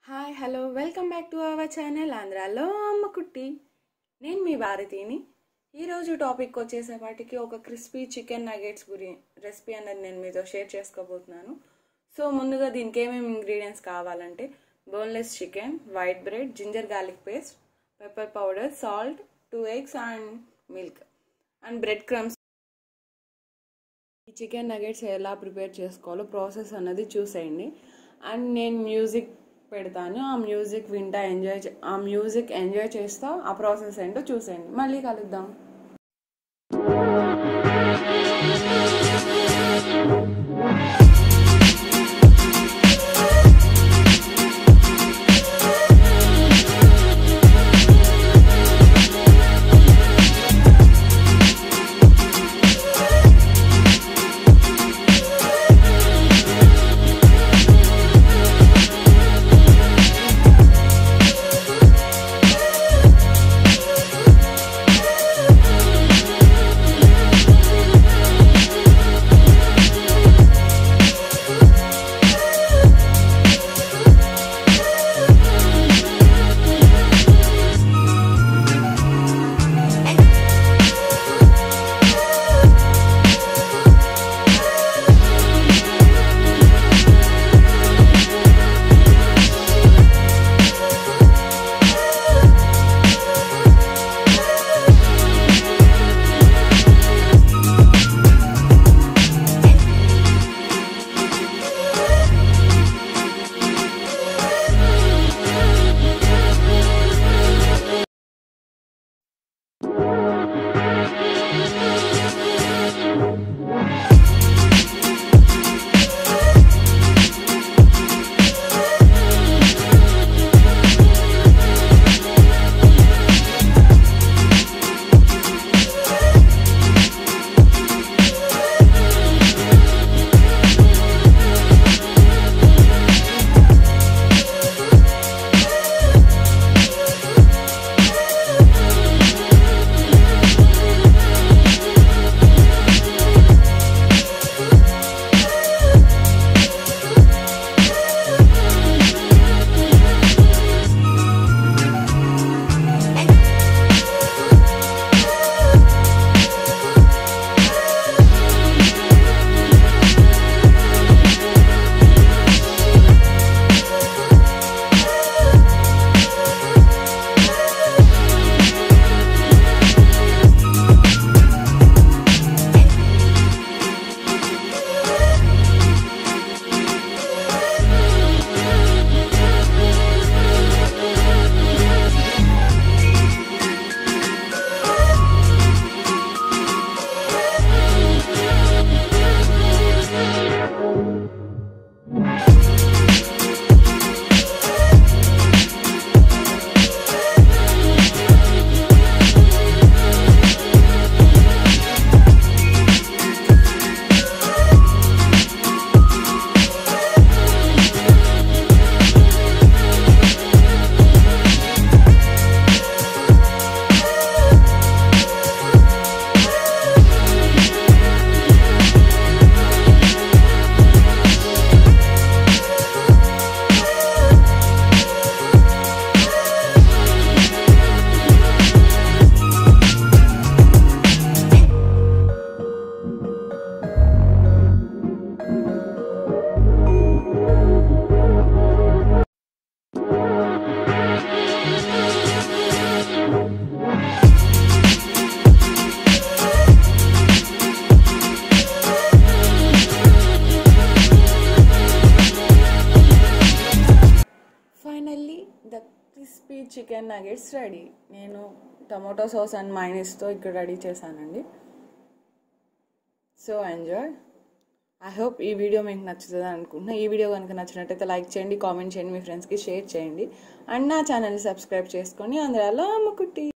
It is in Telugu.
hi hello welcome back to our channel ఆంధ్రాలో అమ్మ కుట్టి నేను మీ భారతిని ఈరోజు టాపిక్ వచ్చేసేపాటికి ఒక క్రిస్పీ చికెన్ నగెట్స్ గురి రెసిపీ అనేది నేను మీతో షేర్ చేసుకోబోతున్నాను సో ముందుగా దీనికి ఏమేమి ఇంగ్రీడియంట్స్ కావాలంటే boneless chicken white bread ginger garlic paste pepper powder salt two eggs and milk and bread crumbs ఈ చికెన్ నగెట్స్ ఎలా ప్రిపేర్ చేసుకోవాలో ప్రాసెస్ అన్నది చూసేయండి అండ్ నేను మ్యూజిక్ పెడతాను ఆ మ్యూజిక్ వింటా ఎంజాయ్ చే- ఆ మ్యూజిక్ ఎంజాయ్ చేస్తా ఆ ప్రాసెస్ ఏంటో చూసేయండి మళ్ళీ కలుద్దాం finally the crispy chicken nuggets ready నేను టమాటో సాస్ అండ్ మైనస్తో ఇక్కడ రెడీ చేశానండి సో ఎంజాయ్ ఐ హోప్ ఈ వీడియో మీకు నచ్చుతుంది అనుకుంటున్నా ఈ వీడియో కనుక నచ్చినట్టయితే లైక్ చేయండి కామెంట్ చేయండి మీ ఫ్రెండ్స్కి షేర్ చేయండి అండ్ నా ఛానల్ని సబ్స్క్రైబ్ చేసుకొని అందులో అమ్ముకుట్టి